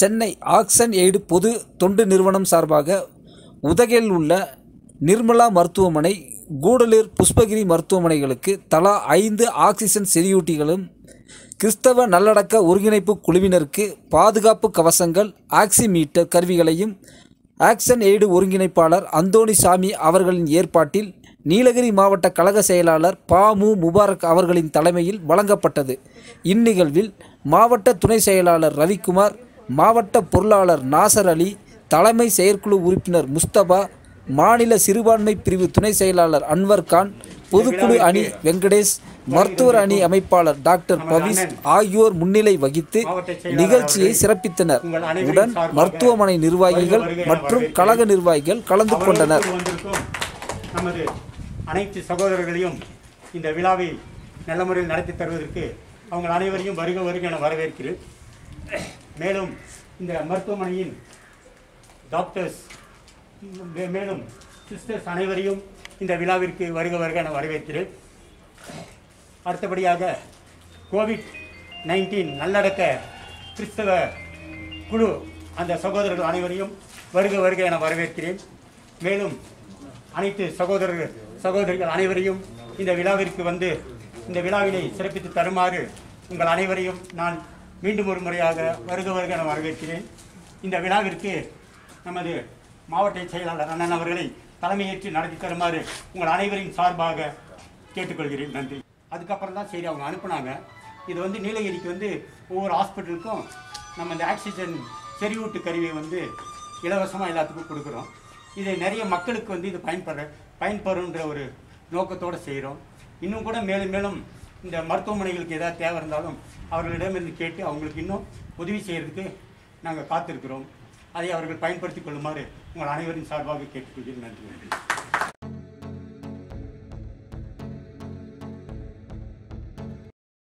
Chennai action aid பொது தொண்டு நிறுவனம் சார்பாக உதகையில் உள்ள நிர்மலா மருத்துவமனை கூடலூர் புஷ்பகிரி மருத்துவமனைகளுக்கு தலா ஐந்து ஆக்சிஜன் செறிவூட்டிகளும் கிறிஸ்தவ நல்லடக்க ஒருங்கிணைப்பு குழுவினருக்கு பாதுகாப்பு கவசங்கள் ஆக்சிமீட்டர் கருவிகளையும் ஆக்சன் எய்டு ஒருங்கிணைப்பாளர் அந்தோணி சாமி அவர்களின் ஏற்பாட்டில் நீலகிரி மாவட்ட கழக செயலாளர் பா மு முபாரக் அவர்களின் தலைமையில் வழங்கப்பட்டது இந்நிகழ்வில் மாவட்ட துணை செயலாளர் ரவிக்குமார் மாவட்ட பொருளாளர் நாசர் அலி தலைமை செயற்குழு உறுப்பினர் முஸ்தபா மாநில சிறுபான்மை பிரிவு துணை செயலாளர் அன்வர் கான் பொதுக்குழு அணி வெங்கடேஷ் மருத்துவர் அணி அமைப்பாளர் டாக்டர் பவிஸ் ஆகியோர் முன்னிலை வகித்து நிகழ்ச்சியை சிறப்பித்தனர் உடன் மருத்துவமனை நிர்வாகிகள் மற்றும் கழக நிர்வாகிகள் கலந்து கொண்டனர் அவர்களுக்கு வந்திருக்கும் நமது அனைத்து சகோதரர்களையும் இந்த விழாவை நல்ல முறையில் நடத்தி தருவதற்கு அவங்க அனைவரையும் வருக வருக என வரவேற்கிறேன் மேலும் இந்த மருத்துவமனையின் டாக்டர்ஸ் மே- மேலும் சிஸ்டர்ஸ் அனைவரையும் இந்த விழாவிற்கு வருக வருக என வரவேற்கிறேன் அடுத்தபடியாக கோவிட் நைன்டீன் நல்லடக்க கிறிஸ்தவ குழு அந்த சகோதரர்கள் அனைவரையும் வருக வருக என வரவேற்கிறேன் மேலும் அனைத்து சகோதரர்கள் சகோதரிகள் அனைவரையும் இந்த விழாவிற்கு வந்து இந்த விழாவினை சிறப்பித்து தருமாறு உங்கள் அனைவரையும் நான் மீண்டும் ஒரு முறையாக வருக வருக என வரவேற்கிறேன் இந்த விழாவிற்கு நமது மாவட்ட செயலாளர் அண்ணன் அவர்களை தலைமையேற்று நடத்தி தருமாறு உங்கள் அனைவரின் சார்பாக கேட்டுக்கொள்கிறேன் நன்றி அதுக்கப்புறம் தான் சரி அவங்க அனுப்புனாங்க இது வந்து நீலகிரிக்கு வந்து ஒவ்வொரு ஹாஸ்பிட்டலுக்கும் நம்ம இந்த ஆக்சிஜன் செறிவூட்டு கருவியை வந்து இலவசமாக எல்லாத்துக்கும் கொடுக்குறோம் இது நிறைய மக்களுக்கு வந்து இது பயன்படுற பயன்பெறுன்ற ஒரு நோக்கத்தோடு செய்கிறோம் இன்னும் கூட மேலும் மேலும் இந்த மருத்துவமனைகளுக்கு ஏதாவது தேவை இருந்தாலும் அவர்களிடமிருந்து கேட்டு அவங்களுக்கு இன்னும் உதவி செய்கிறதுக்கு நாங்கள் காத்திருக்கிறோம் அதை அவர்கள் பயன்படுத்திக் கொள்ளுமாறு உங்கள் அனைவரின் சார்பாக கேட்டுக்கொள்கிறேன் நன்றி நன்றி